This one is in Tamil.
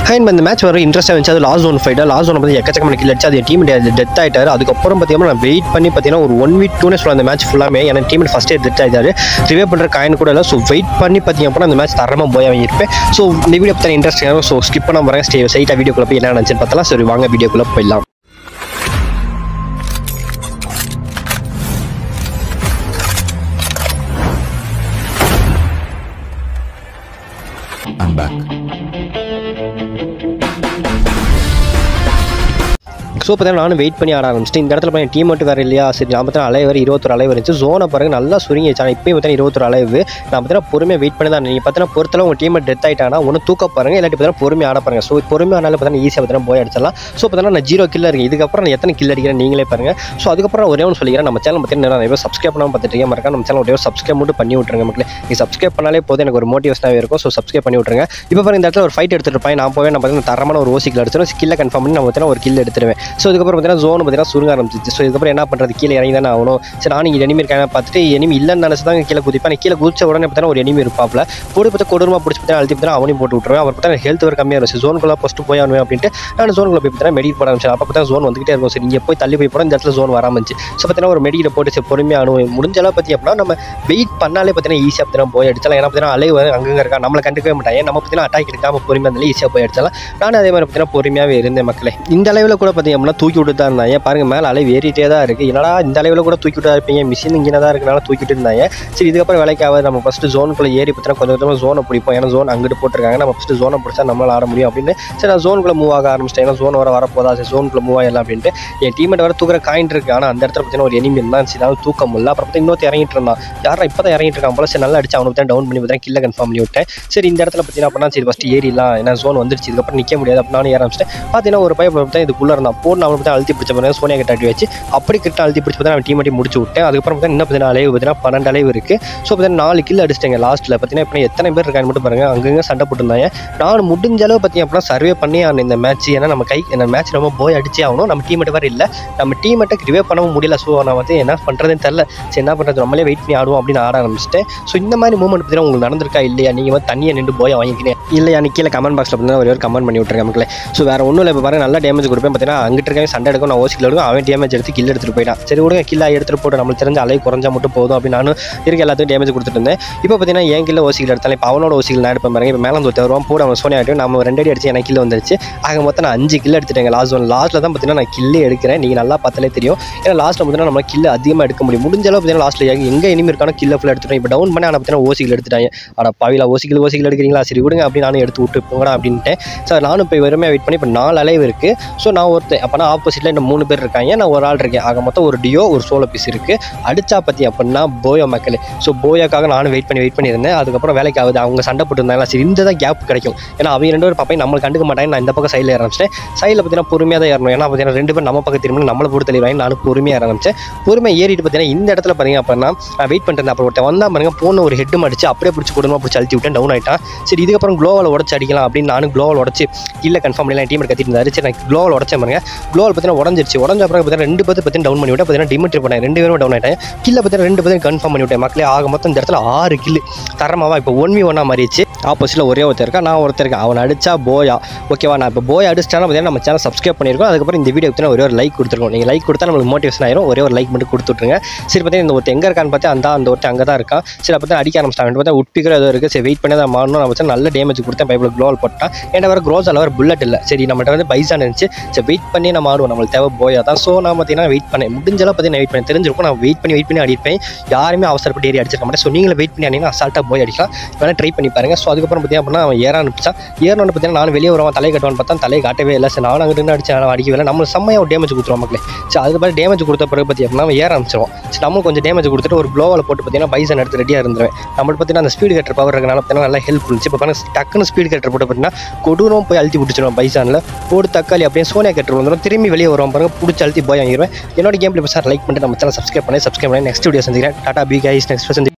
அண்ட் இந்த மேட்ச் வர இன்ட்ரெஸ்ட்டாக இருந்துச்சு அது லாஸ்ட் ஒன் ஃபைட்டாக லாஸ்ட் ஒன் பற்றி எக்கச்சக்கமான கில் அடிச்சு அது டீம் டெத் ஆயிட்டாரு அதுக்கப்புறம் பார்த்தீங்கன்னா நான் வெயிட் பண்ணி பார்த்தீங்கன்னா ஒரு ஒன் வீக் டூனே சொல்லலாம் அந்த மேட்ச் ஃபுல்லாமே எனக்கு டீம் ஃபஸ்ட்டே டெத் ஆயிட்டாரு ரிவே பண்ணுற காயின் கூட இல்லை ஸோ வெயிட் பண்ணி பார்த்தீங்க அப்படின்னா அந்த மேட்ச் தரமாக போய் இருப்பேன் ஸோ இந்த வீடியோ பற்றி இன்ட்ரெஸ்டிங்காக ஸோ ஸ்கிப் பண்ண வரேன் ஸ்டே சைட்டாக வீடியோக்குள்ள போய் என்ன நினச்சுன்னு பார்த்தலாம் சரி வாங்க வீடியோக்குள்ளே போயிடலாம் I'm back. ஸோ பார்த்தீங்கன்னா நானும் வெயிட் பண்ணி ஆட ஆரம்பிச்சிட்டு இந்த இடத்துல பார்த்தீங்கன்னா டீம் மட்டும் வேறு இல்லையா சரி நான் பார்த்தீங்கன்னா அலைவு வேறு இருபத்தொரு அலைவு இருந்துச்சு ஜோனை பாருங்க நல்லா சுருங்கிச்சு ஆனால் இப்போயும் பார்த்தீங்கன்னா இருபத்தொரு அலைவு நான் பார்த்தீங்கன்னா பொறுமையாக வெயிட் பண்ணி தான் நீங்கள் பார்த்தீங்கன்னா பொறுத்தல உங்கள் டீம் டெத் ஆயிட்டானா ஒன்று தூக்க பாருங்க இல்லாட்டி பார்த்தீங்கன்னா பொறுமையாக ஆட பாருங்க ஸோ பொறுமையாக ஆனாலும் பார்த்தீங்கன்னா ஈஸியாக பார்த்தீங்கன்னா போய் அடிச்சிடலாம் ஸோ பார்த்தீங்கன்னா நான் ஜீரோ கில்ல இருக்கேன் இதுக்கப்புறம் நான் எத்தனை கில் அடிக்கிறேன் நீங்களே பாருங்க ஸோ அதுக்கப்புறம் ஒரே ஒன்று சொல்லிக்கிறேன் நம்ம சேனல் பார்த்தீங்கன்னா நிறைய பேர் சப்ஸ்கிரைப் பண்ணாமல் பார்த்துட்டு இருக்கேன் மறக்காம நம்ம சேனல் ஒரே சப்ஸ்கிரைப் மட்டும் பண்ணி விட்ருங்க மக்களே நீங்கள் சப்ஸ்கிரைப் பண்ணாலே போதும் எனக்கு ஒரு மோட்டிவேஷனாகவே இருக்கும் ஸோ சப்ஸ்கிரைப் பண்ணி விட்ருங்க இப்போ பாருங்க இந்த இடத்துல ஒரு ஃபைட் எடுத்துட்டு இருப்பேன் நான் போய் நான் பார்த்தீங்கன்னா தரமான ஒரு ஓசிக்கில் அடிச்சிடும் ஸ்கில்லை கன்ஃபார்ம் பண்ணி நான் பார்த்தீங்கன்னா ஒரு கில் எடுத்துருவேன் ஸோ இதுக்கப்புறம் பார்த்தீங்கன்னா ஜோன் பார்த்தீங்கன்னா சுருங்க ஆரம்பிச்சிச்சு ஸோ இதுக்கப்புறம் என்ன பண்ணுறது கீழே இறங்கி தானே ஆகணும் சரி நான் இங்கே எனிமி இருக்காங்க பார்த்துட்டு எனிமி இல்லைன்னு நினச்சி தான் கீழே குதிப்பேன் நான் கீழே குதிச்ச உடனே பார்த்தீங்கன்னா ஒரு எனிமி இருப்பாப்ல போட்டு பார்த்து கொடூரமாக பிடிச்சி பார்த்தா அழுத்தி பார்த்தா அவனையும் போட்டு விட்டுருவேன் அவர் பார்த்தா ஹெல்த் வேறு கம்மியாக இருந்துச்சு ஜோனுக்குள்ள ஃபஸ்ட்டு போய் ஆகணும் அப்படின்ட்டு நான் ஜோனுக்குள்ள போய் பார்த்தா மெடிட் போட ஆரம்பிச்சேன் அப்போ பார்த்தா ஜோன் வந்துகிட்டே இருக்கும் சரி இங்கே போய் தள்ளி போய் போட இந்த இடத்துல ஜோன் வராமல் இருந்துச்சு ஸோ பார்த்தீங்கன்னா ஒரு மெடிக்கில் போட்டு சரி பொறுமையாக அணுவும் முடிஞ்ச அளவு பற்றி அப்படின்னா நம்ம வெயிட் பண்ணாலே பார்த்தீங்கன்னா ஈஸியாக பார்த்தீங்கன்னா போய் அடிச்சலாம் ஏன்னா பார்த்தீங்கன்னா அலை வந்து அங்கங்கே இருக்கா நம்மளை கண்டுக்கவே மாட்டாங்க நம்ம பார்த்தீங்கன்னா அட்டாக் எடுக்காமல் பொறுமையாக இருந்தாலும் ஈஸியாக போய் அடிச்சலாம் நானும் அதே மாதிரி பார்த்தீங்கன்னா பொறுமையாகவே இருந்தேன் மக்களே இந்த அளவில் கூட பார்த்தீங்க அப்படின்னா தூக்கி விட்டு தான் இருந்தாங்க பாருங்க மேலே அலை ஏறிட்டே தான் இருக்குது என்னடா இந்த அளவில் கூட தூக்கி விட்டு இருப்பீங்க மிஷின் இங்கே தான் இருக்கனால தூக்கிட்டு இருந்தாங்க சரி இதுக்கப்புறம் வேலைக்கு ஆகாது நம்ம ஃபஸ்ட்டு ஜோனுக்குள்ளே ஏறி பார்த்தீங்கன்னா கொஞ்சம் கொஞ்சமாக ஜோனை பிடிப்போம் ஏன்னா ஜோன் அங்கிட்டு போட்டிருக்காங்க நம்ம ஃபஸ்ட்டு ஜோனை பிடிச்சா நம்மளால ஆட முடியும் அப்படின்னு சரி நான் ஜோனுக்குள்ளே மூவ் ஆக ஆரம்பிச்சிட்டேன் ஏன்னா ஜோன் வர வரப்போதா சரி ஜோனுக்குள்ளே மூவ் ஆகலாம் அப்படின்ட்டு என் டீமெட் வர தூக்குற காயின் இருக்கு ஆனால் அந்த இடத்துல பார்த்தீங்கன்னா ஒரு எனிமி இருந்தான் சரி அதாவது தூக்க முடியல அப்புறம் பார்த்தா இன்னொருத்த இறங்கிட்டு இருந்தான் யாரா இப்போ தான் இறங்கிட்டு இருக்கான் போல சரி நல்லா அடிச்சு அவனுக்கு தான் டவுன் பண்ணி பார்த்தா கில்ல கன்ஃபார்ம் பண்ணி விட்டேன் சரி இந்த இடத்துல பார்த்தீங்கன்னா அப்படின்னா சரி ஃபஸ்ட்டு ஏறிடலாம் ஏன்னா ஜோன் வந்துருச்சு இதுக்கப்புறம் நிற்க முடியாது அப்படி நானும் ஏற ஆரம்பிச்சிட்டேன் பார்த்தீங்கன்னா ஒரு பையன் பார்த்தா இதுக்குள்ளே இருந்தான் போன் அவனை பார்த்தா அழுத்தி பிடிச்ச பிறகு சோனியா கிட்ட அடி வச்சு அப்படி கிட்ட அழுத்தி பிடிச்சி பார்த்தா அவன் டீம் மட்டும் முடிச்சு விட்டேன் அதுக்கப்புறம் பார்த்தா இன்னும் பார்த்தீங்கன்னா அலைவு பார்த்தீங்கன்னா பன்னெண்டு அலைவு இருக்குது ஸோ பார்த்தீங்கன்னா நாலு கில் அடிச்சிட்டேங்க லாஸ்ட்டில் பார்த்தீங்கன்னா இப்போ எத்தனை பேர் இருக்கான்னு மட்டும் பாருங்க அங்கங்கே சண்டை போட்டுருந்தாங்க நான் முடிஞ்ச அளவு பார்த்தீங்க அப்படின்னா சர்வே பண்ணி ஆன இந்த மேட்ச் ஏன்னா நம்ம கை இந்த மேட்ச் ரொம்ப போய் அடிச்சே ஆகணும் நம்ம டீம் வேறு இல்லை நம்ம டீம் மட்டும் ரிவே பண்ணவும் முடியல ஸோ நான் வந்து என்ன பண்ணுறதுன்னு தெரில சரி என்ன பண்ணுறது நம்மளே வெயிட் பண்ணி ஆடுவோம் அப்படின்னு ஆட ஆரம்பிச்சிட்டேன் ஸோ இந்த மாதிரி மூமெண்ட் பார்த்தீங்கன்னா உங்களுக்கு நடந்திருக்கா இல்லையா நீங்கள் வந்து தண்ணியை நின்று போய் வாங்கிக்கிறேன் இல்லையா நீ கீழே கமெண்ட் பாக்ஸில் பார்த்தீங்கன்னா ஒரு கமெண்ட் பண்ணி விட்டுருங்க மக்களே ஸோ வேறு ஒன்றும் இல்லை இப்போ பாருங்க நல்லா டேமேஜ் கொடுப்பேன் பார்த்தீங்கன்னா அங்கிட்டு இருக்கவே சண்டை எடுக்கும் நான் ஓசிக்கில் எடுக்கும் அவன் டேமேஜ் எடுத்து கில் எடுத்துகிட்டு போயிட்டான் சரி விடுங்க கில்லா எடுத்துகிட்டு போட்டு நம்மளுக்கு தெரிஞ்ச அலை குறைஞ்சா மட்டும் போதும் அப்படின்னு நானும் இருக்க எல்லாத்துக்கும் டேமேஜ் கொடுத்துட்டு இருந்தேன் இப்போ பார்த்தீங்கன்னா என் கில்ல ஓசிக்கில் எடுத்தாலும் இப்போ அவனோட ஓசிக்கில் நான் எடுப்பேன் பாருங்க இப்போ மேலே வந்து வருவான் போட அவன் சோனியா ஆகிட்டு நம்ம ரெண்டு அடி அடிச்சு எனக்கு கில் வந்துருச்சு ஆக மொத்தம் நான் அஞ்சு கில் எடுத்துட்டேங்க லாஸ்ட் ஒன் லாஸ்ட்டில் தான் பார்த்தீங்கன்னா நான் கில்லே எடுக்கிறேன் நீங்கள் நல்லா பார்த்தாலே தெரியும் ஏன்னா லாஸ்ட்டில் பார்த்தீங்கன்னா நம்ம கில் அதிகமாக எடுக்க முடியும் முடிஞ்ச அளவு பார்த்தீங்கன்னா லாஸ்ட்டில் எங்கே இனிமே இருக்கானோ கில்ல ஃபுல்லாக எடுத்துட்டேன் இப்போ டவுன் பண்ணி ஆனால் பார்த்தீங்கன்னா ஓசிக்கில் எடுத்துட்டாங்க அட பாவிலா ஓசிக்கில் ஓசிக்கில் எடுக்கிறீங்களா சரி விடுங்க அப்படின்னு நானும் எடுத்து விட்டு போங்கடா அப்படின்ட்டேன் சார் நானும் இப்போ வெறுமையாக வெயிட் பண்ணி இப்போ நாலு அலைவு இருக்குது ஸோ நான் ஒருத்தன் அப்போனா ஆப்போசிட்டில் இன்னும் மூணு பேர் இருக்காங்க நான் ஒரு ஆள் இருக்கேன் ஆக மொத்தம் ஒரு டியோ ஒரு சோலோ பீஸ் இருக்குது அடிச்சா பற்றி அப்படின்னா போயோ மக்களே ஸோ போயாக்காக நானும் வெயிட் பண்ணி வெயிட் பண்ணியிருந்தேன் அதுக்கப்புறம் வேலைக்கு ஆகுது அவங்க சண்டை போட்டுருந்தாங்களா சரி இந்த தான் கேப் கிடைக்கும் ஏன்னா அவங்க ரெண்டு பேரும் பாப்பையும் நம்மளை கண்டுக்க மாட்டாங்க நான் இந்த பக்கம் சைடில் ஆரம்பிச்சிட்டேன் சைடில் பார்த்தீங்கன்னா பொறுமையாக தான் ஏறணும் ஏன்னா பார்த்தீங்கன்னா ரெண்டு பேர் நம்ம பக்கம் திரும்ப நம்மளை போட்டு தெளிவாங்க நானும் பொறுமையாக ஆரம்பிச்சேன் பொறுமையாக ஏறிட்டு பார்த்தீங்கன்னா இந்த இடத்துல பார்த்தீங்க அப்படின்னா நான் வெயிட் பண்ணிட்டு அப்புறம் ஒருத்தன் வந்தா பாருங்க போன ஒரு ஹெட் அடிச்சு அப்படியே பிடிச்சி கொடுமா பிடிச்சி அழுத்தி விட்டேன் டவுன் ஆயிட்டான் சரி இதுக்கப்புறம் க்ளோவல் உடச்சு அடிக்கலாம் அப்படின்னு நானும் க்ளோவல் உடச்சு இல்லை கன்ஃபார்ம் பண்ணலாம் டீம் கத்திட்டு இருந்தாரு சரி நான் க்ளோவல் உடச்சேன் பாருங்க க்ளோவல் பார்த்தீங்கன்னா உடஞ்சிருச்சு உடஞ்ச அப்புறம் பார்த்தீங்கன்னா ரெண்டு பேர் பற்றி டவுன் பண்ணி விட்டேன் பார்த்தீங்கன்னா டிமிட்ரி பண்ணேன் ரெண்டு பேரும் டவுன் ஆயிட்டேன் கீழே பார்த்தீங்கன்னா ரெண்டு பேரும் கன்ஃபார்ம் பண்ணி விட்டேன் மக்களே ஆக மொத்தம் இந்த இடத்துல ஆறு கில்லு தரமாவா இப்போ ஒன் வி ஒன்னாக மாறிடுச்சு ஆப்போசிட்டில் ஒரே ஒருத்தர் இருக்கா நான் ஒருத்தர் இருக்கேன் அவன் அடிச்சா போயா ஓகேவா நான் இப்போ போய் அடிச்சிட்டாலும் பார்த்தீங்கன்னா நம்ம சேனல் சப்ஸ்கிரைப் பண்ணியிருக்கோம் அதுக்கப்புறம் இந்த வீடியோ பார்த்தீங்கன்னா ஒரே ஒரு லைக் கொடுத்துருக்கோம் நீங்கள் லைக் கொடுத்தா நம்மளுக்கு மோட்டிவேஷன் ஆயிரும் ஒரே ஒரு லைக் மட்டும் கொடுத்துட்ருங்க சரி பார்த்தீங்கன்னா இந்த ஒருத்தர் எங்கே இருக்கான்னு பார்த்தா அந்த அந்த ஒருத்தர் அங்கே தான் இருக்கான் சரி அப்போ தான் அடிக்க ஆரம்பிச்சிட்டாங்க பார்த்தா உட்பிக்கிற ஏதோ இருக்குது சரி வெயிட் பண்ணி தான் மாறணும் நான் வச்சு நல்ல டேமேஜ் கொடுத்தேன் பைப்பில் க்ளோவல் போட்டான் ஏன்னா வேறு க்ரோஸ் அளவு புல்லட் இல்லை சரி நம்மகிட்ட வந்து பைசான் இருந்துச்சு சரி வெயிட் பண்ணி நம்ம ஆடுவோம் நம்மளுக்கு தேவை போயா தான் ஸோ நான் பார்த்தீங்கன்னா வெயிட் பண்ணேன் முடிஞ்சளவு பார்த்தீங்கன்னா வெயிட் பண்ணி தெரிஞ்சிருக்கும் நான் வெயிட் பண்ணி வெயிட் பண்ணி அடிப்பேன் யாருமே அவசரப்பட்டு ஏறி அடிச்சிருக்க மாட்டேன் ஸோ நீங்களும் வெயிட் பண்ணி அடிங்கன்னா அசால்ட்டாக போய் அடிக்கலாம் வேணால் ட்ரை பண்ணி பாருங்க ஸோ அதுக்கப்புறம் பார்த்தீங்கன்னா அப்படின்னா அவன் ஏற அனுப்பிச்சான் ஏறணும்னு பார்த்தீங்கன்னா நான் வெளியே வருவான் தலை கட்டுவான்னு பார்த்தா தலை காட்டவே இல்லை சரி நானும் அங்கிட்டு அடிச்சு நான் அடிக்கவே இல்லை நம்ம செம்மையாக ஒரு டேமேஜ் கொடுத்துருவோம் மக்களே சரி அதுக்கு பிறகு டேமேஜ் கொடுத்த பிறகு பார்த்தி அப்படின்னா அவன் ஏற ஆரம்பிச்சிருவோம் சரி நம்மளும் கொஞ்சம் டேமேஜ் கொடுத்துட்டு ஒரு க்ளோவில் போட்டு பார்த்தீங்கன்னா பைசன் எடுத்து ரெடியாக இருந்துருவேன் நம்மளுக்கு பார்த்தீங்கன்னா அந்த ஸ்பீடு கட்டர் பவர் இருக்கனால பார்த்தீங்கன்னா நல்லா ஹெல்ப் இருந்துச்சு இப்போ பார்த்தீங்கன்னா டக்குன்னு ஸ்பீடு கட்டர் போட்டு பார்த்தீங்கன்னா கொடூரம் போய் அழுத்தி பிடிச்சிருவோம் பைசானில் போட்டு தக்காளி அப்படியே சோனியா கட்டர் வந்துடும் திரும்பி வெளியே வருவான் பாருங்க பிடிச்சி அழுத்தி போய் வாங்கிடுவேன் என்னோட கேம் பிளே சார் லைக் பண்ணிட்டு நம்ம சேனல் சப்ஸ்கிரைப் பண்ணி சப்ஸ்கிரைப் பண்ணி நெக்ஸ்ட் வீடியோ சந்திக்கிறேன் டாடா பி கைஸ் நெக்ஸ்ட் சந்தி